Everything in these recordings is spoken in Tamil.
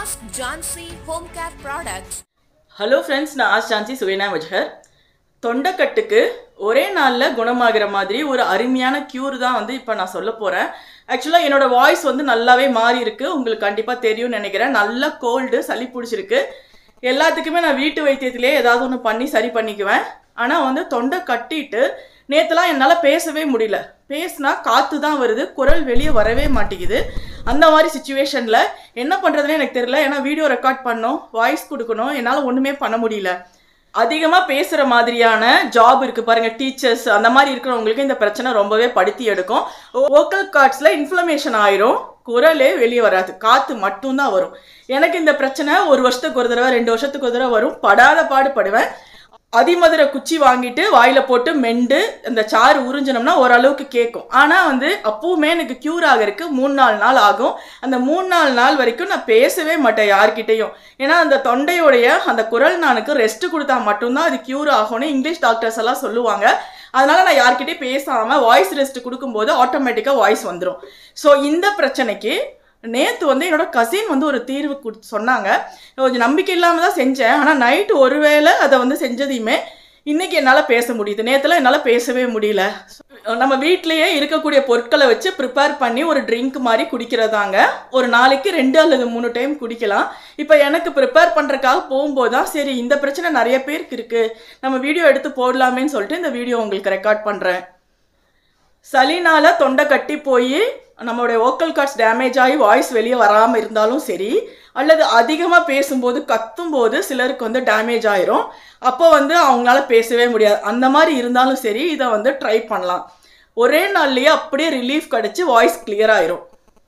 Ask Jansi Home Care Products. Hello friends நான் ஆஷ் சாந்தி சுவேனா வஜ்ஹர் தொண்டைக்கட்டுக்கு ஒரே நாளில் குணமாகிற மாதிரி ஒரு அருமையான க்யூர் தான் வந்து இப்போ நான் சொல்ல போகிறேன் ஆக்சுவலாக என்னோட வாய்ஸ் வந்து நல்லாவே மாறி இருக்கு உங்களுக்கு கண்டிப்பாக தெரியும்னு நினைக்கிறேன் நல்லா கோல்டு சளி பிடிச்சிருக்கு எல்லாத்துக்குமே நான் வீட்டு வைத்தியத்திலே ஏதாவது ஒன்று பண்ணி சரி பண்ணிக்குவேன் ஆனால் வந்து தொண்டை கட்டிட்டு நேற்றுலாம் என்னால் பேசவே முடியல பேசினா காற்று தான் வருது குரல் வெளியே வரவே மாட்டேங்குது அந்த மாதிரி சுச்சுவேஷனில் என்ன பண்ணுறதுனே எனக்கு தெரியல ஏன்னா வீடியோ ரெக்கார்ட் பண்ணோம் வாய்ஸ் கொடுக்கணும் என்னால் ஒன்றுமே பண்ண முடியல அதிகமாக பேசுகிற மாதிரியான ஜாப் இருக்குது பாருங்கள் டீச்சர்ஸ் அந்த மாதிரி இருக்கிறவங்களுக்கு இந்த பிரச்சனை ரொம்பவே படுத்தி எடுக்கும் ஓக்கல் கார்ட்ஸில் இன்ஃப்ளமேஷன் ஆயிரும் குரலே வெளியே வராது காற்று மட்டும்தான் வரும் எனக்கு இந்த பிரச்சனை ஒரு வருஷத்துக்கு ஒரு தடவை ரெண்டு வருஷத்துக்கு ஒரு தடவை வரும் படாத பாடுபடுவேன் அதிமதுரை குச்சி வாங்கிட்டு வாயில போட்டு மெண்டு அந்த சாறு உறிஞ்சினோம்னா ஓரளவுக்கு கேட்கும் ஆனால் வந்து அப்பவுமே எனக்கு க்யூர் ஆகிறதுக்கு மூணு நாலு நாள் ஆகும் அந்த மூணு நாலு நாள் வரைக்கும் நான் பேசவே மாட்டேன் யார்கிட்டயும் ஏன்னா அந்த தொண்டையோடைய அந்த குரல் நானுக்கு ரெஸ்ட் கொடுத்தா மட்டும்தான் அது க்யூர் ஆகும்னு இங்கிலீஷ் டாக்டர்ஸ் எல்லாம் சொல்லுவாங்க அதனால நான் யார்கிட்டயும் பேசாம வாய்ஸ் ரெஸ்ட் கொடுக்கும்போது ஆட்டோமேட்டிக்காக வாய்ஸ் வந்துடும் ஸோ இந்த பிரச்சனைக்கு நேற்று வந்து என்னோட கசின் வந்து ஒரு தீர்வு கொடு சொன்னாங்க கொஞ்சம் நம்பிக்கை இல்லாமல் தான் செஞ்சேன் ஆனால் நைட்டு ஒருவேளை அதை வந்து செஞ்சதையுமே இன்னைக்கு என்னால் பேச முடியுது நேற்றுலாம் என்னால் பேசவே முடியல நம்ம வீட்லேயே இருக்கக்கூடிய பொருட்களை வச்சு ப்ரிப்பேர் பண்ணி ஒரு ட்ரிங்க் மாதிரி குடிக்கிறதாங்க ஒரு நாளைக்கு ரெண்டு அல்லது மூணு டைம் குடிக்கலாம் இப்போ எனக்கு ப்ரிப்பேர் பண்ணுறக்காக போகும்போது தான் சரி இந்த பிரச்சனை நிறைய பேருக்கு இருக்குது நம்ம வீடியோ எடுத்து போடலாமேன்னு சொல்லிட்டு இந்த வீடியோ உங்களுக்கு ரெக்கார்ட் பண்ணுறேன் சளினால தொண்டை கட்டி போய் நம்மளுடைய ஓக்கல் கார்ட்ஸ் டேமேஜ் ஆகி வாய்ஸ் வெளியே வராமல் இருந்தாலும் சரி அல்லது அதிகமாக பேசும்போது கத்தும்போது சிலருக்கு வந்து டேமேஜ் ஆயிரும் அப்போ வந்து அவங்களால பேசவே முடியாது அந்த மாதிரி இருந்தாலும் சரி இதை வந்து ட்ரை பண்ணலாம் ஒரே நாள்லயே அப்படியே ரிலீஃப் கிடச்சி வாய்ஸ் கிளியர் ஆயிரும்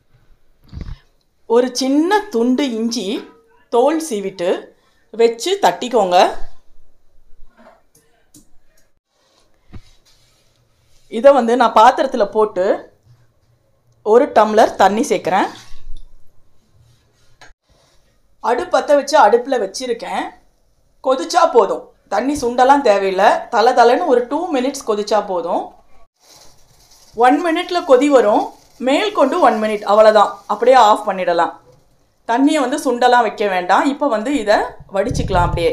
ஒரு சின்ன துண்டு இஞ்சி தோல் சீவிட்டு வச்சு தட்டிக்கோங்க இதை வந்து நான் பாத்திரத்தில் போட்டு ஒரு டம்ளர் தண்ணி சேர்க்குறேன் அடுப்பற்ற வச்சு அடுப்பில் வச்சுருக்கேன் கொதிச்சா போதும் தண்ணி சுண்டெல்லாம் தேவையில்லை தலை தலைன்னு ஒரு டூ மினிட்ஸ் கொதிச்சா போதும் ஒன் மினிட்ல கொதி வரும் மேல் கொண்டு ஒன் மினிட் அவ்வளோதான் அப்படியே ஆஃப் பண்ணிடலாம் தண்ணியை வந்து சுண்டெல்லாம் வைக்க வேண்டாம் இப்போ வந்து இதை வடிச்சுக்கலாம் அப்படியே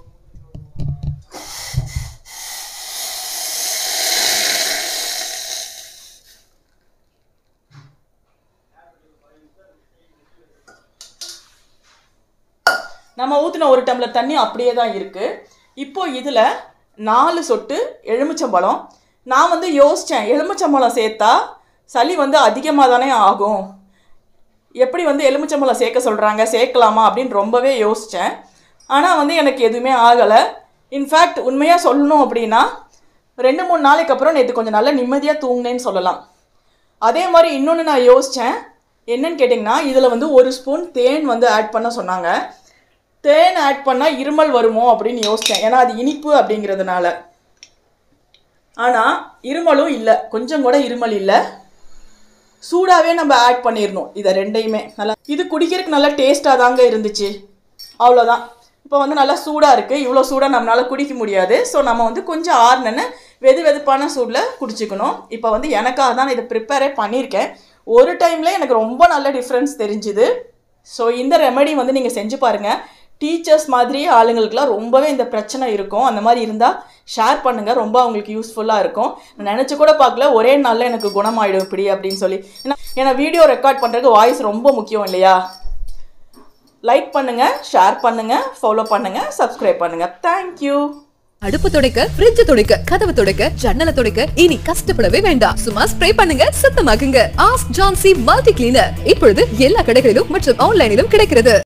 நம்ம ஊற்றின ஒரு டம்ளர் தண்ணி அப்படியே தான் இருக்குது இப்போ இதில் நாலு சொட்டு எலுமிச்சம்பழம் நான் வந்து யோசித்தேன் எலுமிச்சம்பழம் சேர்த்தா சளி வந்து அதிகமாக தானே ஆகும் எப்படி வந்து எலுமிச்சம்பழம் சேர்க்க சொல்கிறாங்க சேர்க்கலாமா அப்படின்னு ரொம்பவே யோசித்தேன் ஆனால் வந்து எனக்கு எதுவுமே ஆகலை இன்ஃபேக்ட் உண்மையாக சொல்லணும் அப்படின்னா ரெண்டு மூணு நாளைக்கு அப்புறம் நேற்று கொஞ்சம் நல்லா நிம்மதியாக தூங்கினேன்னு சொல்லலாம் அதே மாதிரி இன்னொன்று நான் யோசித்தேன் என்னன்னு கேட்டிங்கன்னா இதில் வந்து ஒரு ஸ்பூன் தேன் வந்து ஆட் பண்ண சொன்னாங்க தேன் ஆட் பண்ணால் இருமல் வருமோ அப்படின்னு யோசித்தேன் ஏன்னா அது இனிப்பு அப்படிங்கிறதுனால ஆனால் இருமலும் இல்லை கொஞ்சம் கூட இருமல் இல்லை சூடாகவே நம்ம ஆட் பண்ணிடணும் இதை ரெண்டையுமே நல்லா இது குடிக்கிறதுக்கு நல்லா டேஸ்ட்டாக தாங்க இருந்துச்சு அவ்வளோதான் இப்போ வந்து நல்லா சூடாக இருக்குது இவ்வளோ சூடாக நம்மளால் குடிக்க முடியாது ஸோ நம்ம வந்து கொஞ்சம் ஆறுனன்னு வெது வெதுப்பான சூடில் குடிச்சிக்கணும் இப்போ வந்து எனக்காக தான் நான் இதை ப்ரிப்பேரே பண்ணியிருக்கேன் ஒரு டைமில் எனக்கு ரொம்ப நல்ல டிஃப்ரென்ஸ் தெரிஞ்சுது ஸோ இந்த ரெமெடி வந்து நீங்கள் செஞ்சு பாருங்கள் டீச்சர்ஸ் மாதிரி ஆளுங்களுக்குலாம் ரொம்பவே இந்த பிரச்சனை இருக்கும் அந்த மாதிரி இருந்தால் ஷேர் பண்ணுங்கள் ரொம்ப அவங்களுக்கு யூஸ்ஃபுல்லாக இருக்கும் நான் நினச்சி கூட பார்க்கல ஒரே நாளில் எனக்கு குணமாயிடும் இப்படி அப்படின்னு சொல்லி ஏன்னா ஏன்னா வீடியோ ரெக்கார்ட் பண்ணுறதுக்கு வாய்ஸ் ரொம்ப முக்கியம் இல்லையா லைக் பண்ணுங்கள் ஷேர் பண்ணுங்கள் ஃபாலோ பண்ணுங்கள் சப்ஸ்கிரைப் பண்ணுங்கள் தேங்க்யூ அடுப்பு துடைக்க ஃப்ரிட்ஜ் துடைக்க கதவு துடைக்க ஜன்னலை துடைக்க இனி கஷ்டப்படவே வேண்டாம் சும்மா ஸ்ப்ரே பண்ணுங்க சுத்தமாக்குங்க ஆஸ்க் ஜான்சி மல்டி கிளீனர் இப்பொழுது எல்லா கடைகளிலும் மற்றும் ஆன்லைனிலும் கிடைக்கிறது